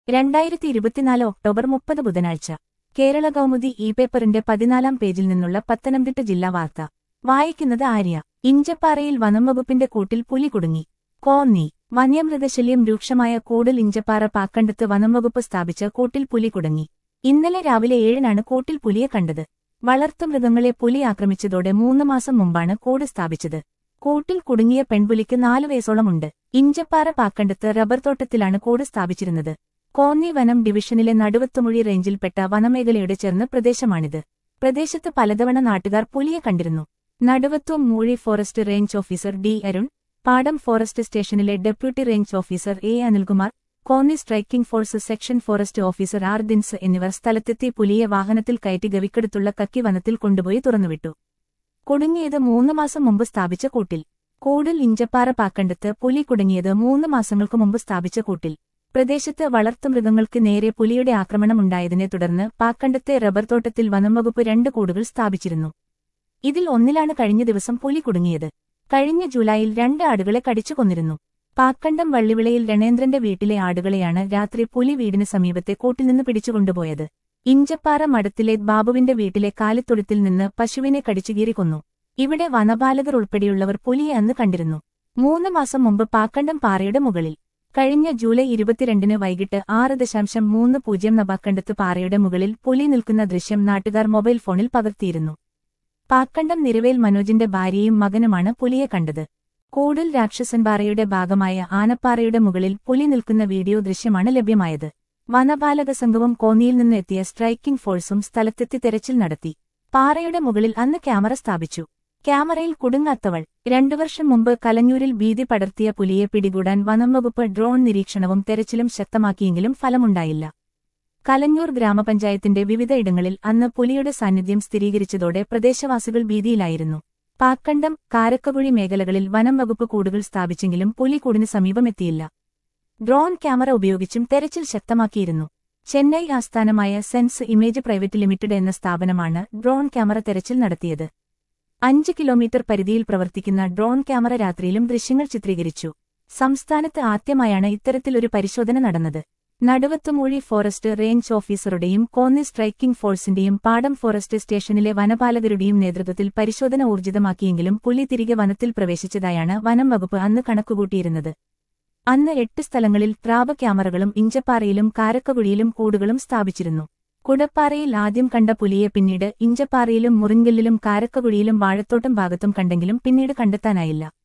രണ്ടായിരത്തി ഇരുപത്തിനാല് ഒക്ടോബർ മുപ്പത് ബുധനാഴ്ച കേരള കൗമുദി ഇ പേപ്പറിന്റെ പതിനാലാം പേജിൽ നിന്നുള്ള പത്തനംതിട്ട ജില്ലാ വാർത്ത വായിക്കുന്നത് ആര്യ ഇഞ്ചപ്പാറയിൽ വനംവകുപ്പിന്റെ കൂട്ടിൽ പുലി കുടുങ്ങി കോന്നി വന്യമൃഗശല്യം രൂക്ഷമായ കൂടൽ ഇഞ്ചപ്പാറ പാക്കണ്ടത്ത് വനംവകുപ്പ് സ്ഥാപിച്ച കൂട്ടിൽ പുലി കുടുങ്ങി ഇന്നലെ രാവിലെ ഏഴിനാണ് കൂട്ടിൽ പുലിയെ കണ്ടത് വളർത്തുമൃഗങ്ങളെ പുലി ആക്രമിച്ചതോടെ മൂന്ന് മാസം മുമ്പാണ് കൂട് സ്ഥാപിച്ചത് കൂട്ടിൽ കുടുങ്ങിയ പെൺപുലിക്ക് നാലു വയസ്സോളമുണ്ട് ഇഞ്ചപ്പാറ പാക്കണ്ടത്ത് റബ്ബർ തോട്ടത്തിലാണ് കൂട് സ്ഥാപിച്ചിരുന്നത് കോന്നി വനം ഡിവിഷനിലെ നടുവത്തുമുഴി റേഞ്ചിൽപ്പെട്ട വനമേഖലയുടെ ചേർന്ന പ്രദേശമാണിത് പ്രദേശത്ത് പലതവണ നാട്ടുകാർ പുലിയെ കണ്ടിരുന്നു Naduvathumoozhi forest range officer D Arun Padam forest സ്റ്റേഷനിലെ deputy range officer A Anilkumar Konni striking force section forest officer R Dins എന്നിവർ സ്ഥലത്തെത്തി പുലിയെ വാഹനത്തിൽ കയറ്റി ഗവിക്കടുത്തുള്ള കക്കി വനത്തിൽ കൊണ്ടുപോയി തുറന്നുവിട്ടു കുടുങ്ങിയത് മൂന്ന് മാസം മുമ്പ് സ്ഥാപിച്ച കൂട്ടിൽ കൂടിൽ ഇഞ്ചപ്പാറ പാക്കണ്ടത്ത് പുലി കുടുങ്ങിയത് മൂന്ന് മാസങ്ങൾക്കു മുമ്പ് സ്ഥാപിച്ച കൂട്ടിൽ പ്രദേശത്ത് വളർത്തുമൃഗങ്ങൾക്ക് നേരെ പുലിയുടെ ആക്രമണമുണ്ടായതിനെ തുടർന്ന് പാക്കണ്ടത്തെ റബ്ബർ തോട്ടത്തിൽ വനംവകുപ്പ് രണ്ട് കൂടുകൾ സ്ഥാപിച്ചിരുന്നു ഇതിൽ ഒന്നിലാണ് കഴിഞ്ഞ ദിവസം പുലി കുടുങ്ങിയത് കഴിഞ്ഞ ജൂലൈയിൽ രണ്ട് ആടുകളെ കടിച്ചു കൊന്നിരുന്നു പാക്കണ്ടം വള്ളിവിളയിൽ രണേന്ദ്രന്റെ വീട്ടിലെ ആടുകളെയാണ് രാത്രി പുലി വീടിന് സമീപത്തെ കൂട്ടിൽ നിന്ന് പിടിച്ചുകൊണ്ടുപോയത് ഇഞ്ചപ്പാറ മഠത്തിലെ ബാബുവിന്റെ വീട്ടിലെ കാലിത്തൊഴുത്തിൽ നിന്ന് പശുവിനെ കടിച്ചുകീറി കൊന്നു ഇവിടെ വനപാലകർ ഉൾപ്പെടെയുള്ളവർ പുലിയെ അന്ന് കണ്ടിരുന്നു മൂന്ന് മാസം മുമ്പ് പാക്കണ്ടം പാറയുടെ മുകളിൽ കഴിഞ്ഞ ജൂലൈ ഇരുപത്തിരണ്ടിന് വൈകിട്ട് ആറ് ദശാംശം മൂന്ന് പൂജ്യം നബാക്കണ്ടത്ത് പാറയുടെ മുകളിൽ പുലി നിൽക്കുന്ന ദൃശ്യം നാട്ടുകാർ മൊബൈൽ ഫോണിൽ പകർത്തിയിരുന്നു പാക്കണ്ടം നിരവേൽ മനോജിന്റെ ഭാര്യയും മകനുമാണ് പുലിയെ കണ്ടത് കൂടൽ രാക്ഷസൻപാറയുടെ ഭാഗമായ ആനപ്പാറയുടെ മുകളിൽ പുലി നിൽക്കുന്ന വീഡിയോ ദൃശ്യമാണ് ലഭ്യമായത് വനപാലക സംഘവും കോന്നിയിൽ നിന്ന് എത്തിയ സ്ട്രൈക്കിംഗ് ഫോഴ്സും സ്ഥലത്തെത്തി തെരച്ചിൽ നടത്തി പാറയുടെ മുകളിൽ അന്ന് ക്യാമറ സ്ഥാപിച്ചു ക്യാമറയിൽ കുടുങ്ങാത്തവൾ രണ്ടു വർഷം മുമ്പ് കലഞ്ഞൂരിൽ ഭീതി പടർത്തിയ പുലിയെ പിടികൂടാൻ വനംവകുപ്പ് ഡ്രോൺ നിരീക്ഷണവും തെരച്ചിലും ശക്തമാക്കിയെങ്കിലും ഫലമുണ്ടായില്ല കലഞ്ഞൂർ ഗ്രാമപഞ്ചായത്തിന്റെ വിവിധയിടങ്ങളിൽ അന്ന് പുലിയുടെ സാന്നിധ്യം സ്ഥിരീകരിച്ചതോടെ പ്രദേശവാസികൾ ഭീതിയിലായിരുന്നു പാക്കണ്ടം കാരക്കകുഴി മേഖലകളിൽ വനം വകുപ്പ് കൂടുകൾ സ്ഥാപിച്ചെങ്കിലും പുലി കൂടിന് സമീപമെത്തിയില്ല ഡ്രോൺ ക്യാമറ ഉപയോഗിച്ചും തെരച്ചിൽ ശക്തമാക്കിയിരുന്നു ചെന്നൈ ആസ്ഥാനമായ സെൻസ് ഇമേജ് പ്രൈവറ്റ് ലിമിറ്റഡ് എന്ന സ്ഥാപനമാണ് ഡ്രോൺ ക്യാമറ തെരച്ചിൽ നടത്തിയത് അഞ്ച് കിലോമീറ്റർ പരിധിയിൽ പ്രവർത്തിക്കുന്ന ഡ്രോൺ ക്യാമറ രാത്രിയിലും ദൃശ്യങ്ങൾ ചിത്രീകരിച്ചു സംസ്ഥാനത്ത് ആദ്യമായാണ് ഇത്തരത്തിലൊരു പരിശോധന നടന്നത് നടുവത്തുമൂഴി ഫോറസ്റ്റ് റേഞ്ച് ഓഫീസറുടെയും കോന്നി സ്ട്രൈക്കിംഗ് ഫോഴ്സിന്റെയും പാടം ഫോറസ്റ്റ് സ്റ്റേഷനിലെ വനപാലകരുടെയും നേതൃത്വത്തിൽ പരിശോധന ഊർജിതമാക്കിയെങ്കിലും പുലി തിരികെ വനത്തിൽ പ്രവേശിച്ചതായാണ് വനം വകുപ്പ് അന്ന് കണക്കുകൂട്ടിയിരുന്നത് അന്ന് എട്ട് സ്ഥലങ്ങളിൽ ട്രാപ ക്യാമറകളും ഇഞ്ചപ്പാറയിലും കാരക്കകുഴിയിലും കൂടുകളും സ്ഥാപിച്ചിരുന്നു കുടപ്പാറയിൽ ആദ്യം കണ്ട പുലിയെ പിന്നീട് ഇഞ്ചപ്പാറയിലും മുറിങ്കല്ലിലും കാരക്കകുഴിയിലും വാഴത്തോട്ടം ഭാഗത്തും കണ്ടെങ്കിലും പിന്നീട് കണ്ടെത്താനായില്ല